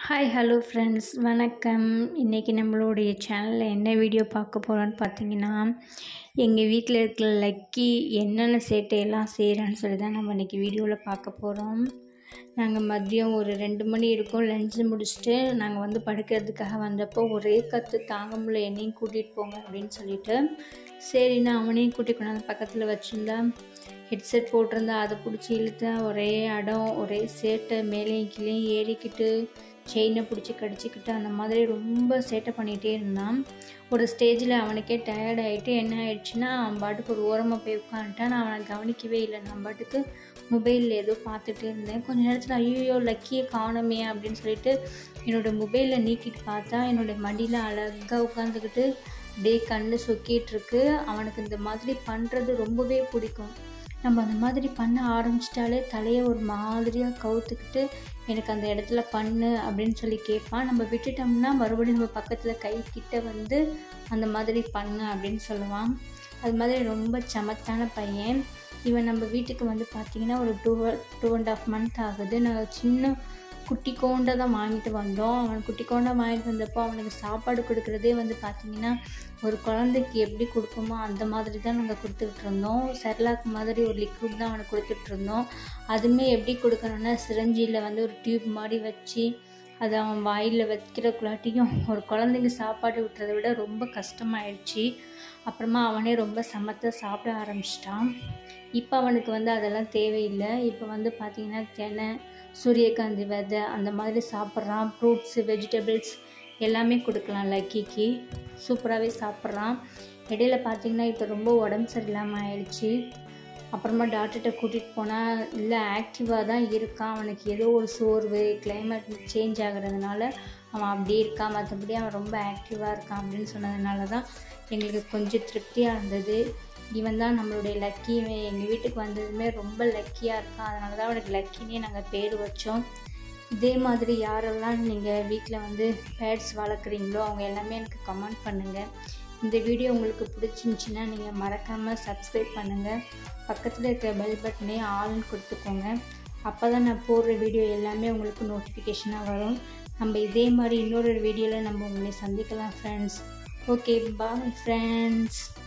hi hello friends வணக்கம் இன்றைக்கி நம்மளுடைய சேனலில் என்ன வீடியோ பார்க்க போகிறோன்னு பார்த்தீங்கன்னா எங்கள் வீட்டில் இருக்கிற லக்கி என்னென்ன சேட்டையெல்லாம் செய்கிறான்னு சொல்லி தான் நம்ம இன்றைக்கி வீடியோவில் பார்க்க போகிறோம் நாங்கள் மதியம் ஒரு ரெண்டு மணி இருக்கும் லஞ்சு முடிச்சுட்டு நாங்கள் வந்து படுக்கிறதுக்காக வந்தப்போ ஒரே கற்று தாங்க முடியல என்னையும் கூட்டிகிட்டு போங்க அப்படின்னு சொல்லிட்டு சரி நான் அவனையும் கூட்டிகிட்டு கொண்டாந்து பக்கத்தில் வச்சுருந்தேன் ஹெட்செட் போட்டிருந்தா அதை பிடிச்சி இழுத்தேன் ஒரே இடம் ஒரே சேட்டை மேலேயும் கீழேயும் ஏறிக்கிட்டு செயினை பிடிச்சி கடிச்சிக்கிட்டு அந்த மாதிரி ரொம்ப சேட்டை பண்ணிகிட்டே இருந்தான் ஒரு ஸ்டேஜில் அவனுக்கே டயர்ட் ஆகிட்டு என்ன ஆயிடுச்சுன்னா அவன் பாட்டுக்கு ஒரு ஓரமாக போய் உட்காந்துட்டான் நான் அவனை கவனிக்கவே இல்லை நான் பாட்டுக்கு மொபைலில் ஏதோ பார்த்துட்டே இருந்தேன் கொஞ்ச நேரத்தில் ஐயோ லக்கியே காணுமே அப்படின்னு சொல்லிட்டு என்னோடய மொபைலில் நீக்கிட்டு பார்த்தா என்னோடய மடியில் அழகாக உட்காந்துக்கிட்டு அப்படியே கண்ணு சொக்கிட்டுருக்கு அவனுக்கு இந்த மாதிரி பண்ணுறது ரொம்பவே பிடிக்கும் நம்ம அந்த மாதிரி பண்ண ஆரம்பிச்சிட்டாலே தலையை ஒரு மாதிரியாக கவுத்துக்கிட்டு எனக்கு அந்த இடத்துல பண்ணு அப்படின்னு சொல்லி கேட்பான் நம்ம விட்டுட்டோம்னா மறுபடியும் நம்ம பக்கத்தில் கை கிட்ட வந்து அந்த மாதிரி பண்ணு அப்படின்னு சொல்லுவான் அது மாதிரி ரொம்ப சமத்தான பையன் இவன் நம்ம வீட்டுக்கு வந்து பார்த்திங்கன்னா ஒரு two two and half month ஆகுது நாங்கள் சின்ன குட்டி கோண்டை தான் வாங்கிட்டு வந்தோம் அவன் குட்டி கோண்டை வாங்கிட்டு வந்தப்போ அவனுக்கு சாப்பாடு கொடுக்குறதே வந்து பார்த்திங்கன்னா ஒரு குழந்தைக்கு எப்படி கொடுப்போமோ அந்த மாதிரி தான் நாங்கள் கொடுத்துக்கிட்டு இருந்தோம் செர்லாக் மாதிரி ஒரு லிக்விட் தான் அவனுக்கு கொடுத்துட்டு இருந்தோம் அதுவுமே எப்படி கொடுக்கணுன்னா சிரஞ்சியில் வந்து ஒரு டியூப் மாதிரி வச்சு அதை அவன் வாயில் வைக்கிறக்குள்ளாட்டியும் ஒரு குழந்தைங்க சாப்பாடு விட்டுறதை விட ரொம்ப கஷ்டமாயிடுச்சு அப்புறமா அவனே ரொம்ப சமத்தை சாப்பிட ஆரம்பிச்சிட்டான் இப்போ அவனுக்கு வந்து அதெல்லாம் தேவையில்லை இப்போ வந்து பார்த்திங்கன்னா தெனை சூரியகாந்தி விதை அந்த மாதிரி சாப்பிட்றான் ஃப்ரூட்ஸு வெஜிடபிள்ஸ் எல்லாமே கொடுக்கலாம் லக்கிக்கு சூப்பராகவே சாப்பிட்றான் இடையில பார்த்திங்கன்னா இப்போ ரொம்ப உடம்பு சரியில்லாமல் ஆயிடுச்சு அப்புறமா டாக்டர்கிட்ட கூட்டிகிட்டு போனால் இல்லை ஆக்டிவாக தான் இருக்கான் அவனுக்கு ஏதோ ஒரு சோர்வு கிளைமேட் சேஞ்ச் ஆகிறதுனால அவன் அப்படியே இருக்கான் மற்றபடி அவன் ரொம்ப ஆக்டிவாக இருக்கான் அப்படின்னு சொன்னதுனால தான் எங்களுக்கு கொஞ்சம் திருப்தியாக இருந்தது இவன் தான் நம்மளுடைய லக்கி இவன் எங்கள் வீட்டுக்கு வந்ததுமே ரொம்ப லக்கியாக இருக்கான் அதனால தான் அவனுக்கு லக்கினே நாங்கள் பேர் வச்சோம் இதே மாதிரி யாரெல்லாம் நீங்கள் வீட்டில் வந்து பேட்ஸ் வளர்க்குறீங்களோ அவங்க எல்லாமே எனக்கு கமெண்ட் பண்ணுங்கள் இந்த வீடியோ உங்களுக்கு பிடிச்சிருந்துச்சின்னா நீங்கள் மறக்காமல் சப்ஸ்கிரைப் பண்ணுங்கள் பக்கத்தில் இருக்கிற பெல் பட்டனே ஆல்னு கொடுத்துக்கோங்க அப்போ தான் நான் போடுற வீடியோ எல்லாமே உங்களுக்கு நோட்டிஃபிகேஷனாக வரும் நம்ம இதே மாதிரி இன்னொரு வீடியோவில் நம்ம உங்களை சந்திக்கலாம் ஃப்ரெண்ட்ஸ் ஓகே பாய் ஃப்ரெண்ட்ஸ்